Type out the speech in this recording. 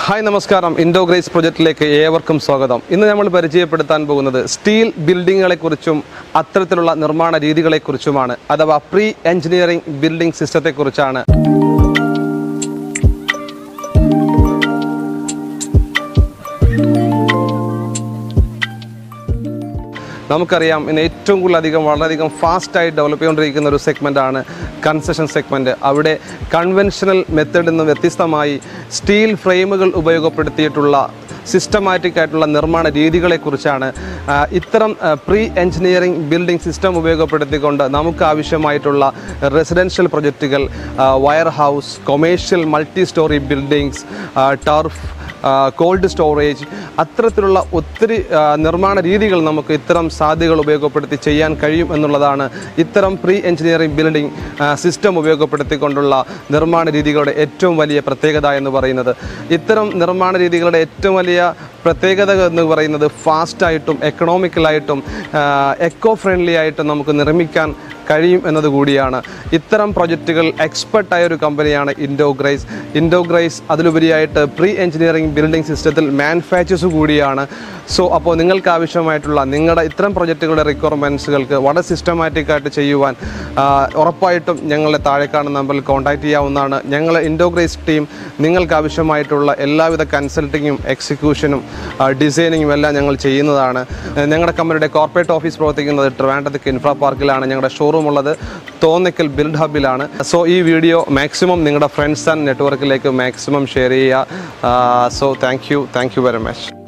hi നമസ്കാരം ഇൻഡോഗ്രേസ് പ്രൊജക്റ്റിലേക്ക് ഏവർക്കും സ്വാഗതം ഇന്ന് നമ്മൾ പരിചയപ്പെടുത്താൻ പോകുന്നത് സ്റ്റീൽ ബിൽഡിങ്ങുകളെക്കുറിച്ചും അത്തരത്തിലുള്ള നിർമ്മാണ രീതികളെക്കുറിച്ചുമാണ് അഥവാ പ്രീ എഞ്ചിനീയറിംഗ് ബിൽഡിംഗ് സിസ്റ്റത്തെക്കുറിച്ചാണ് നമുക്കറിയാം ഇന്ന് ഏറ്റവും കൂടുതൽ അധികം വളരെയധികം ഫാസ്റ്റായി ഡെവലപ്പ് ചെയ്തുകൊണ്ടിരിക്കുന്ന ഒരു സെഗ്മെൻ്റാണ് കൺസെഷൻ സെഗ്മെൻറ്റ് അവിടെ കൺവെൻഷണൽ മെത്തേഡിൽ നിന്ന് വ്യത്യസ്തമായി സ്റ്റീൽ ഫ്രെയിമുകൾ ഉപയോഗപ്പെടുത്തിയിട്ടുള്ള സിസ്റ്റമാറ്റിക് ആയിട്ടുള്ള നിർമ്മാണ രീതികളെക്കുറിച്ചാണ് ആ, ഇത്തരം പ്രീ എഞ്ചിനീയറിംഗ് ബിൽഡിംഗ് സിസ്റ്റം ഉപയോഗപ്പെടുത്തിക്കൊണ്ട് നമുക്ക് ആവശ്യമായിട്ടുള്ള റെസിഡൻഷ്യൽ പ്രൊജക്റ്റുകൾ warehouse commercial multi storey buildings turf cold storage അത്തരത്തിലുള്ള ഒത്തിരി ആ, നിർമ്മാണ രീതികൾ നമുക്ക് ഇത്തരം സാധ്യതകൾ ഉപയോഗപ്പെടുത്തി ചെയ്യാൻ കഴിയും എന്നുള്ളതാണ് ഇത്തരം പ്രീ എഞ്ചിനീയറിംഗ് ബിൽഡിംഗ് സിസ്റ്റം ഉപയോഗപ്പെടുത്തിക്കൊണ്ടുള്ള നിർമ്മാണ രീതികളുടെ ഏറ്റവും വലിയ പ്രത്യേകത എന്ന് പറയുന്നത് ഇത്തരം നിർമ്മാണ രീതികളുടെ ഏറ്റവും വലിയ പ്രത്യേകത എന്ന് പറയുന്നത് ഫാസ്റ്റായിട്ടും എക്കണോമിക്കലായിട്ടും എക്കോ ഫ്രണ്ട്ലി ആയിട്ടും നമുക്ക് നിർമ്മിക്കാൻ കഴിയും എന്നത് കൂടിയാണ് ഇത്തരം പ്രൊജക്റ്റുകൾ എക്സ്പെർട്ടായ ഒരു കമ്പനിയാണ് ഇൻഡോഗ്രൈസ് ഇൻഡോഗ്രൈസ് അതിലുപരിയായിട്ട് പ്രീ എഞ്ചിനീയറിംഗ് ബിൽഡിംഗ് സിസ്റ്റത്തിൽ മാനുഫാക്ചേഴ്സ് കൂടിയാണ് സോ അപ്പോൾ നിങ്ങൾക്ക് ആവശ്യമായിട്ടുള്ള നിങ്ങളുടെ ഇത്തരം പ്രൊജക്റ്റുകളുടെ റിക്വയർമെൻറ്റ്സുകൾക്ക് വളരെ സിസ്റ്റമാറ്റിക് ആയിട്ട് ചെയ്യുവാൻ ആ, ഉറപ്പായിട്ടും ഞങ്ങളുടെ താഴെ കാണുന്ന നമ്പറിൽ കോൺടാക്റ്റ് ചെയ്യാവുന്നതാണ് ഞങ്ങൾ ഇൻഡോഗ്രൈസ് ടീം നിങ്ങൾക്ക് ആവശ്യമായിട്ടുള്ള എല്ലാവിധ കൺസൾട്ടിങ്ങും എക്സിക്യൂഷനും ഡിസൈനിങ്ങും എല്ലാം ഞങ്ങൾ ചെയ്യുന്നതാണ് ഏഹ് ഞങ്ങളുടെ കമ്പനിയുടെ കോർപ്പറേറ്റ് ഓഫീസ് പ്രവർത്തിക്കുന്നത് ട്രിവാൻഡ്രത്ത് കിൻഫ്ര പാർക്കിലാണ് ഞങ്ങളുടെ ഷോറൂം ഉള്ളത് തോന്നക്കൽ ബിൽഡ് ഹബിലാണ് സോ ഈ വീഡിയോ മാക്സിമം നിങ്ങളുടെ ഫ്രണ്ട്സ് ആൻഡ് നെറ്റ്വർക്കിലേക്ക് മാക്സിമം ഷെയർ ചെയ്യുക so thank you thank you very much